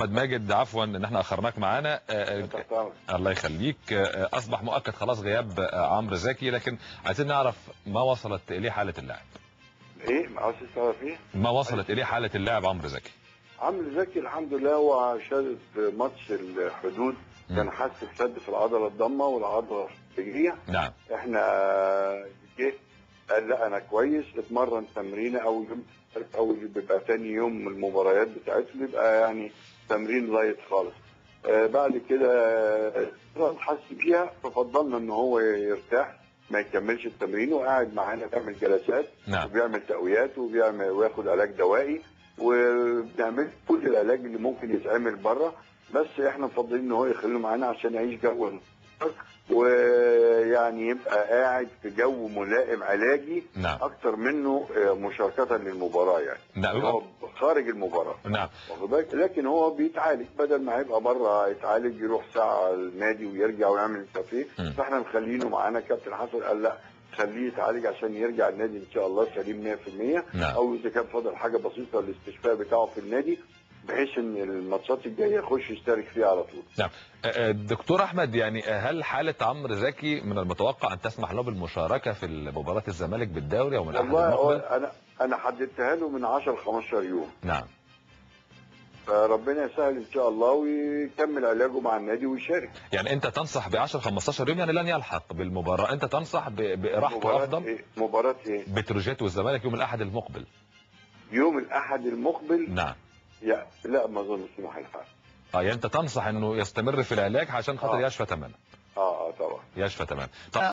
محمد ماجد عفوا ان احنا اخرناك معانا آه، تحت أمرك. الله يخليك آه، اصبح مؤكد خلاص غياب آه، عمرو زكي لكن عايزين نعرف ما وصلت اليه حاله اللاعب ايه عاوز تعرف ايه؟ ما وصلت اليه حاله اللاعب عمرو زكي عمرو زكي الحمد لله هو شهادة ماتش الحدود مم. كان حاسس بشد في العضله الضمه والعضله الرجليه نعم احنا جه قال لا انا كويس اتمرن تمرينه اول يوم اول بيبقى تاني يوم من المباريات بتاعته بيبقى يعني تمرين لايت خالص آه بعد كده آه، حس بيها ففضلنا ان هو يرتاح ما يكملش التمرين وقاعد معانا بيعمل جلسات نعم وبيعمل تقويات وبيعمل وياخد علاج دوائي وبنعمل كل العلاج اللي ممكن يتعمل بره بس احنا مفضلين ان هو يخليه معانا عشان يعيش جو المنتخب ويعني يبقى قاعد في جو ملائم علاجي نعم اكتر منه آه، مشاركه للمباراه يعني نعم هو خارج المباراه نعم واخد بالك؟ لكن هو بيتعالج بدل ما يبقى بره يتعالج يروح ساعه النادي ويرجع ويعمل كافيه مم. فاحنا مخلينه معانا كابتن حسن قال لا خليه يتعالج عشان يرجع النادي ان شاء الله سليم 100% نعم او اذا كان فاضل حاجه بسيطه الاستشفاء بتاعه في النادي بحيث ان الماتشات الجايه يخش يشترك فيها على طول آه، آه، دكتور احمد يعني آه، هل حاله عمرو زكي من المتوقع ان تسمح له بالمشاركه في مباراه الزمالك بالدوري او من احد والله هو المقبل انا انا حددتها له من 10 ل 15 يوم نعم فربنا يسهل ان شاء الله ويكمل علاجه مع النادي ويشارك يعني انت تنصح ب 10 15 يوم يعني لن يلحق بالمباراه انت تنصح ب- باراحته مباراة افضل إيه؟ مباراة ايه؟ بتروجيت والزمالك يوم الاحد المقبل يوم الاحد المقبل نعم يا لا ما اظنش انه هيلحق اه يعني انت تنصح انه يستمر في العلاج عشان خاطر آه. يشفى تماما اه اه طبعا يشفى تماما طب